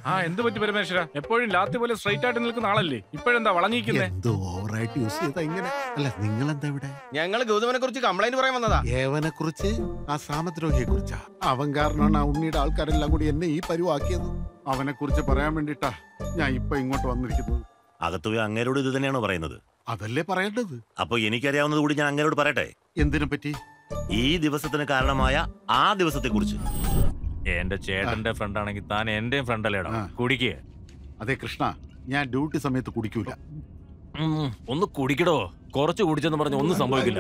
ആ എന്ത് പറ്റി പരമേശ്വര എപ്പോഴും ലാത്തി പോലെ സ്ട്രൈറ്റ് ആയിട്ട് നിൽക്കുന്ന ആളല്ലേ ഇപ്പോഴെന്താ വളഞ്ഞിരിക്കുന്നേ എന്തോ ഓവറായിട്ട് യൂസ് ചെയ്താ ഇങ്ങനെ അല്ല നിങ്ങൾ എന്താ ഇവിടെ ഞങ്ങൾ ഗൗതമനെ കുറിച്ച് കംപ്ലൈന്റ് പറയാൻ വന്നതാ ഏവനെ കുറിച്ച് ആ സാമദ്രോഹിയെ കുറിച്ചാ അവൻ കാരണമാണ് ആ ഉണ്ണിയുടെ ആൾക്കാരെല്ലാം കൂടി എന്നെ ഈ പരുവാക്കിയത് അവനെ കുറിച്ച് പറയാൻ വേണ്ടിട്ടാ ഞാൻ ഇപ്പൊ ഇങ്ങോട്ട് വന്നിരിക്കുന്നത് അകത്ത് പോയി അങ്ങേരോട് ഇത് തന്നെയാണോ പറയുന്നത് അതല്ലേ പറയേണ്ടത് അപ്പൊ എനിക്കറിയാവുന്നത് കൂടി ഞാൻ അങ്ങേരോട് പറയട്ടെ എന്തിനെ പറ്റി ഈ ദിവസത്തിന് കാരണമായ ആ ദിവസത്തെ കുറിച്ച് എന്റെ ചേട്ടന്റെ ഫ്രണ്ട് ആണെങ്കിൽ താൻ എന്റെയും ഫ്രണ്ട് അല്ലേടാ ആ. കുടിക്കേ അതെ കൃഷ്ണ ഞാൻ ഡ്യൂട്ടി സമയത്ത് കുടിക്കൂല ഒന്ന് കുടിക്കടോ കുറച്ച് കുടിച്ചെന്ന് പറഞ്ഞ് ഒന്നും സംഭവിക്കില്ല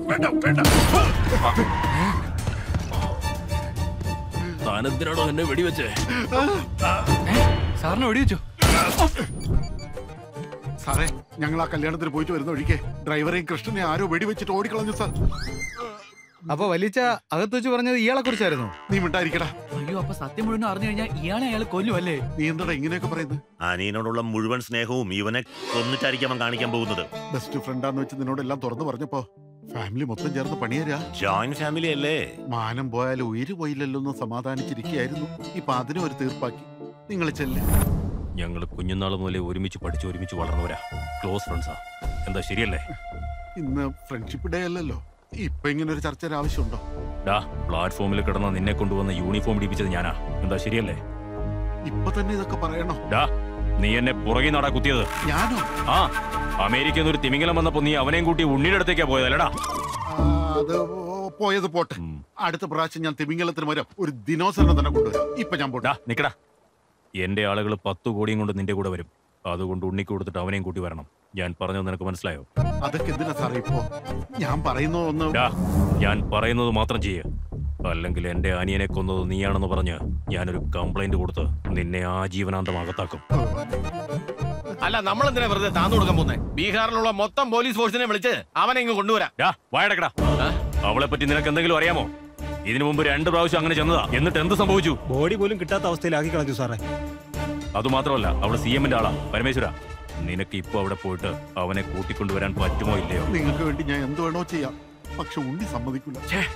താനെന്തിനാടോ എന്നെ വെടിവെച്ചേ സാറിന് വെടിവെച്ചോ സാറേ ഞങ്ങൾ ആ കല്യാണത്തിന് പോയിട്ട് വരുന്ന ഒഴികെ ഡ്രൈവറെയും കൃഷ്ണനെ ആരോ വെടിവെച്ചിട്ട് ഓടിക്കളഞ്ഞു സാർ അപ്പൊ വലിച്ച അകത്ത് വെച്ച് പറഞ്ഞത് ഇയാളെ കുറിച്ചായിരുന്നു നീ മിണ്ടായിരിക്കടാ അയ്യോ അപ്പൊ സത്യം മുഴുവൻ അറിഞ്ഞു കഴിഞ്ഞാൽ ഇയാളെ അയാൾ കൊല്ലും അല്ലേ നീ എന്താടാ ഇങ്ങനെയൊക്കെ പറയുന്നത് അനിയനോടുള്ള മുഴുവൻ സ്നേഹവും ഇവനെ കൊന്നിട്ടായിരിക്കും അവൻ കാണിക്കാൻ പോകുന്നത് ബെസ്റ്റ് ഫ്രണ്ടാന്ന് വെച്ച് നിന്നോട് എല്ലാം തുറന്നു പറഞ്ഞപ്പോ ഫാമിലി മൊത്തം ചേർന്ന് പണിയരാ ജോയിന്റ് ഫാമിലി അല്ലേ മാനം പോയാലും ഉയിര് പോയില്ലല്ലോ എന്ന് സമാധാനിച്ചിരിക്കുകയായിരുന്നു ഇപ്പൊ അതിനും ഒരു തീർപ്പാക്കി നിങ്ങൾ ചെല്ല് ഞങ്ങൾ കുഞ്ഞുനാൾ മുതലേ ഒരുമിച്ച് പഠിച്ച് ഒരുമിച്ച് വളർന്നവരാ ക്ലോസ് ഫ്രണ്ട്സാ എന്താ ശരിയല്ലേ ഇന്ന് ഫ്രണ്ട്ഷിപ്പ് ഡേ അല്ലല്ലോ ഇപ്പൊ ഇങ്ങനെ ഒരു ചർച്ചയുടെ ആവശ്യമുണ്ടോ ഡാ പ്ലാറ്റ്ഫോമിൽ കിടന്ന നിന്നെ കൊണ്ടുവന്ന യൂണിഫോം ഇടിപ്പിച്ചത് ഞാനാ എന്താ ശരിയല്ലേ ഇപ്പൊ തന്നെ ഇതൊക്കെ പറയണോ ഡാ നീ എന്നെ പുറകെ നടാ കുത്തിയത് ഞാനോ ആ അമേരിക്കയിൽ നിന്ന് ഒരു തിമിംഗലം വന്നപ്പോ നീ അവനെയും കൂട്ടി ഉണ്ണിയുടെ അടുത്തേക്കാ പോയതല്ലടാ ആ, അത് പോയത് പോട്ടെ അടുത്ത പ്രാവശ്യം ഞാൻ തിമിംഗലത്തിന് വരാം ഒരു ദിനോസറിനെ തന്നെ കൊണ്ടുവരാം ഇപ്പൊ ഞാൻ പോട്ടെ ഡാ നിക്കടാ എന്റെ ആളുകൾ പത്ത് കോടിയും കൊണ്ട് നിന്റെ കൂടെ വരും അതുകൊണ്ട് ഉണ്ണിക്ക് കൊടുത്തിട്ട് അവനെയും കൂട്ടി വരണം ഞാൻ പറഞ്ഞത് നിനക്ക് മനസ്സിലായോ അതൊക്കെ എന്തിനാ സാറേ ഇപ്പോ ഞാൻ പറയുന്നതൊന്ന് ഡാ ഞാൻ പറയുന്നത് മാത്രം ചെയ്യ അല്ലെങ്കിൽ എന്റെ അനിയനെ കൊന്നത് നീയാണെന്ന് പറഞ്ഞ് ഞാനൊരു കംപ്ലൈന്റ് കൊടുത്ത് നിന്നെ ആജീവനാന്തം അകത്താക്കും അല്ല നമ്മൾ എന്തിനാ വെറുതെ താന്നു കൊടുക്കാൻ പോകുന്നത് ബീഹാറിലുള്ള മൊത്തം പോലീസ് ഫോഴ്സിനെ വിളിച്ച് അവനെ ഇങ്ങ് കൊണ്ടുവരാം ഡാ വായടക്കടാ അവളെ പറ്റി നിനക്ക് എന്തെങ്കിലും അറിയാമോ ഇതിനു മുമ്പ് രണ്ട് പ്രാവശ്യം അങ്ങനെ ചെന്നതാ എന്നിട്ട് എന്ത് സംഭവിച്ചു ബോഡി പോലും കിട്ടാത്ത അവസ്ഥയിലാക്കി കളഞ്ഞു സാറേ അതുമാത്രമല്ല അവള് സി എമ്മിന്റെ ആളാ പരമേശ്വര നിനക്ക് ഇപ്പൊ അവിടെ പോയിട്ട് അവനെ കൂട്ടിക്കൊണ്ടുവരാൻ പറ്റുമോ ഇല്ലയോ നിങ്ങൾക്ക് വേണ്ടി ഞാൻ എന്ത് വേണോ ചെയ്യാം പക്ഷെ ഉണ്ണി സമ്മതിക്കില്ല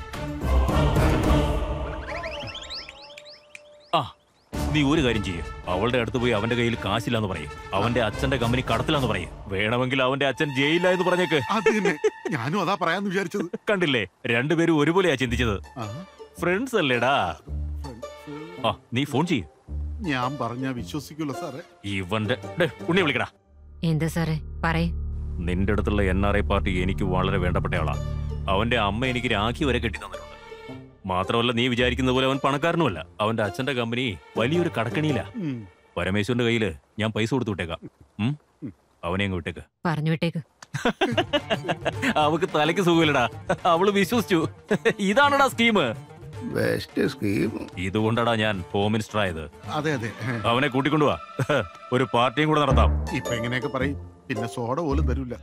ആ നീ ഒരു കാര്യം ചെയ്യും അവളുടെ അടുത്ത് പോയി അവന്റെ കയ്യിൽ കാശില്ലാന്ന് പറയും അവന്റെ അച്ഛന്റെ കമ്പനി കടത്തിലാന്ന് പറയും വേണമെങ്കിൽ അവന്റെ അച്ഛൻ ജയിലില്ല എന്ന് പറഞ്ഞേക്ക് അത് തന്നെ ഞാനും അതാ പറയാന്ന് വിചാരിച്ചത് കണ്ടില്ലേ രണ്ടുപേരും ഒരുപോലെയാ ചിന്തിച്ചത് ആ, ഫ്രണ്ട്സ് അല്ലേടാ ആ നീ ഫോൺ ചെയ്യ് ഞാൻ പറഞ്ഞാ വിശ്വസിക്കൂല സാറേ ഇവന്റെ ഡേ, ഉണ്ണി വിളിക്കടാ എന്താ സാറേ പറയ് നിന്റെ അടുത്തുള്ള എൻ ആർ ഐ പാർട്ടി എനിക്ക് വളരെ വേണ്ടപ്പെട്ടയാളാ അവന്റെ അമ്മ എനിക്ക് രാഖി വരെ കെട്ടി തന്നിട്ടുണ്ട് മാത്രമല്ല നീ വിചാരിക്കുന്ന പോലെ അവൻ പണക്കാരനുമല്ല അവന്റെ അച്ഛന്റെ കമ്പനി വലിയൊരു കടക്കണിയിലാ ഉം. പരമേശ്വരന്റെ കയ്യില് ഞാൻ പൈസ കൊടുത്തു വിട്ടേക്കാം ഉം? അവനെ അങ്ങ് വിട്ടേക്ക് പറഞ്ഞു വിട്ടേക്ക് അവക്ക് തലയ്ക്ക് സുഖമില്ലടാ അവള് വിശ്വസിച്ചു ഇതാണടാ സ്കീം ബെസ്റ്റ് സ്കീം ഇതുകൊണ്ടാടാ ഞാൻ ഹോം മിനിസ്റ്റർ ആയത് അതെ അതെ അവനെ കൂട്ടിക്കൊണ്ടുവാ ഒരു പാർട്ടിയും കൂടെ നടത്താം ഇപ്പൊ എങ്ങനെയൊക്കെ പറയും പിന്നെ സോഡ പോലും തരൂല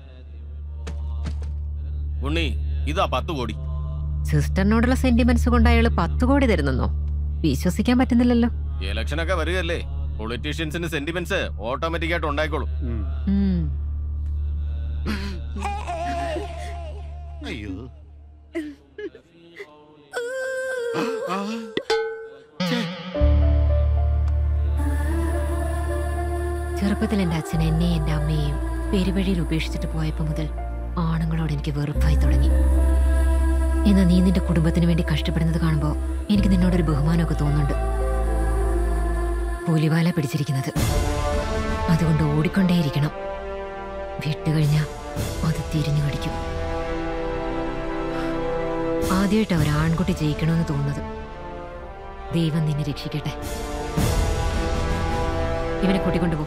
ഉണ്ണി ഇതാ പത്ത് കോടി സിസ്റ്ററിനോടുള്ള സെന്റിമെന്റ്സ് കൊണ്ട് അയാള് പത്ത് കോടി തരുന്നെന്നോ വിശ്വസിക്കാൻ പറ്റുന്നില്ലല്ലോ ഇലക്ഷൻ ഒക്കെ വരികയല്ലേ പൊളിറ്റീഷ്യൻസിന് സെന്റിമെന്റ്സ് ഓട്ടോമാറ്റിക് ആയിട്ട് ഉണ്ടായിക്കോളും ഉം. ഉം. അയ്യോ ആ, ചെറുപ്പത്തിൽ എന്റെ അച്ഛൻ എന്നെയും എന്റെ അമ്മയെയും പെരുവഴിയിൽ ഉപേക്ഷിച്ചിട്ട് പോയപ്പോ മുതൽ ആണുങ്ങളോട് എനിക്ക് വെറുപ്പായി തുടങ്ങി എന്നാൽ നീ നിന്റെ കുടുംബത്തിന് വേണ്ടി കഷ്ടപ്പെടുന്നത് കാണുമ്പോ എനിക്ക് നിന്നോടൊരു ബഹുമാനമൊക്കെ തോന്നുന്നുണ്ട് പുലിവാല പിടിച്ചിരിക്കുന്നത് അതുകൊണ്ട് ഓടിക്കൊണ്ടേയിരിക്കണം വിട്ടുകഴിഞ്ഞാ അത് തിരിഞ്ഞു കടിക്കും ആദ്യമായിട്ടാ ഒരു ആൺകുട്ടി ജയിക്കണമെന്ന് തോന്നുന്നത് ദൈവം നിന്നെ രക്ഷിക്കട്ടെ ഇവനെ കൂട്ടിക്കൊണ്ടുപോ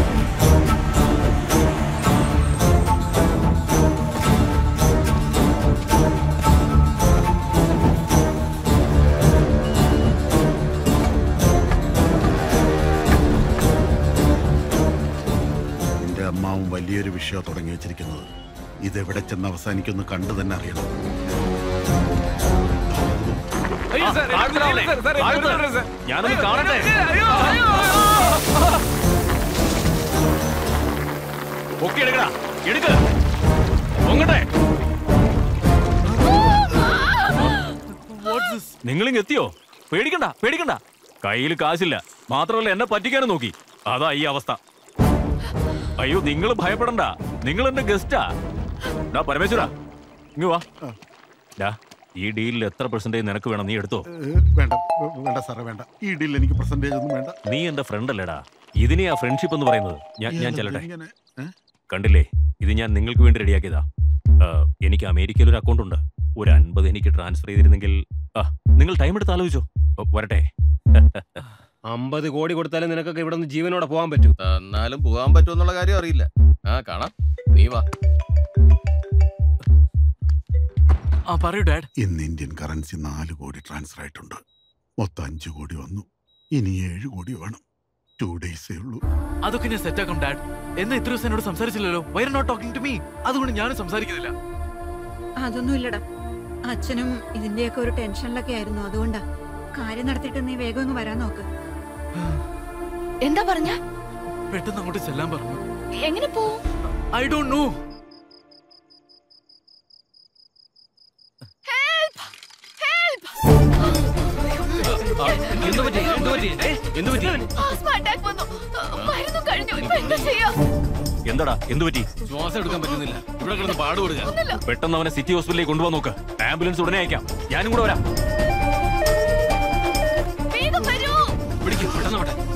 നിന്റെ അമ്മാവും വലിയൊരു വിഷയം തുടങ്ങി വെച്ചിരിക്കുന്നത് ഇതെവിടെ ചെന്ന് അവസാനിക്കുമെന്ന് കണ്ടു തന്നെ അറിയണം ഞാനൊന്ന് കാണട്ടെ പൊക്കി എടുക്കടാ എടുക്ക പൊങ്ങട്ടെ നിങ്ങളിങ് എത്തിയോ പേടിക്കണ്ട പേടിക്കണ്ട കയ്യിൽ കാശില്ല മാത്രമല്ല എന്നെ പറ്റിക്കാനും നോക്കി അതാ ഈ അവസ്ഥ അയ്യോ നിങ്ങൾ ഭയപ്പെടണ്ട നിങ്ങൾ എന്റെ ഗസ്റ്റാ ഡാ പരമേശ്വര ഇങ്ങ് വാ ഡാ ഈ ഡീലിൽ എത്ര പെർസെന്റേജ് നിനക്ക് വേണം നീ എടുത്തോ ഏ, വേണ്ട വേ- വേണ്ട സാറേ വേണ്ട ഈ ഡീൽ എനിക്ക് പെർസെന്റേജ് ഒന്നും വേണ്ട നീ എന്റെ ഫ്രണ്ട് അല്ലേടാ ഇതിനെയാ ഫ്രണ്ട്ഷിപ്പ് എന്ന് പറയുന്നത് ഞാൻ ഞാൻ ചെല്ലട്ടെ ഇങ്ങനെ, ഏ? കണ്ടില്ലേ ഇത് ഞാൻ നിങ്ങൾക്ക് വേണ്ടി റെഡിയാക്കിയതാ ആ, എനിക്ക് അമേരിക്കയിൽ ഒരു അക്കൗണ്ട് ഉണ്ട് ഒരു അൻപത് എനിക്ക് ട്രാൻസ്ഫർ ചെയ്തിരുന്നെങ്കിൽ ആ നിങ്ങൾ ടൈം എടുത്ത് ആലോചിച്ചോ ഓ, വരട്ടെ അമ്പത് കോടി കൊടുത്താലും നിനക്കൊക്കെ ഇവിടെ നിന്ന് ജീവനോടെ പോകാൻ പറ്റൂ എന്നാലും പോകാൻ പറ്റുമെന്നുള്ള കാര്യം അറിയില്ല ആ കാണാം നീ വാ ആ പറയൂ ഡാഡ് ഇന്ന് ഇന്ത്യൻ കറൻസി നാല് കോടി ട്രാൻസ്ഫർ ആയിട്ടുണ്ട് മൊത്തം അഞ്ചു കോടി വന്നു ഇനി ഏഴ് കോടി വേണം ടു ഡേയ്സേ ഉള്ളൂ അതൊക്കെ ഞാൻ സെറ്റാക്കാം ഡാഡ് എന്നാ ഇത്ര ദിവസം എന്നോട് സംസാരിച്ചില്ലല്ലോ why not talking to me അതുകൊണ്ട് ഞാനും സംസാരിക്കുന്നില്ല അതൊന്നും ഇല്ലടാ അച്ഛനും ഇതിന്റെയൊക്കെ ഒരു ടെൻഷനിലൊക്കെ ആയിരുന്നു അതുകൊണ്ടാ കാര്യം നടത്തിയിട്ട് നീ വേഗം ഇങ്ങ് വരാൻ നോക്ക് എന്താ പറഞ്ഞ പെട്ടെന്ന് അങ്ങോട്ട് ചെല്ലാൻ പറഞ്ഞു എങ്ങനെ പോവും ഐ ഡോണ്ട് നോ എന്ത് പറ്റി എന്ത് പറ്റി ഏ, എന്ത് പറ്റി ആസ്മ അറ്റാക്ക് വന്നു മരുന്ന് കഴിഞ്ഞു ഇപ്പൊ എന്താ ചെയ്യാ എന്താടാ എന്തു പറ്റി ശ്വാസം എടുക്കാൻ പറ്റുന്നില്ല ഇവിടെ കിടന്ന് പാടുപെടുക പെട്ടെന്ന് അവനെ സിറ്റി ഹോസ്പിറ്റലിലേക്ക് കൊണ്ടുപോകാൻ നോക്ക് ആംബുലൻസ് ഉടനെ അയക്കാം ഞാനും കൂടെ വരാം വേഗം വരൂ പിടിക്കും പെട്ടെന്ന് വിട്ടെ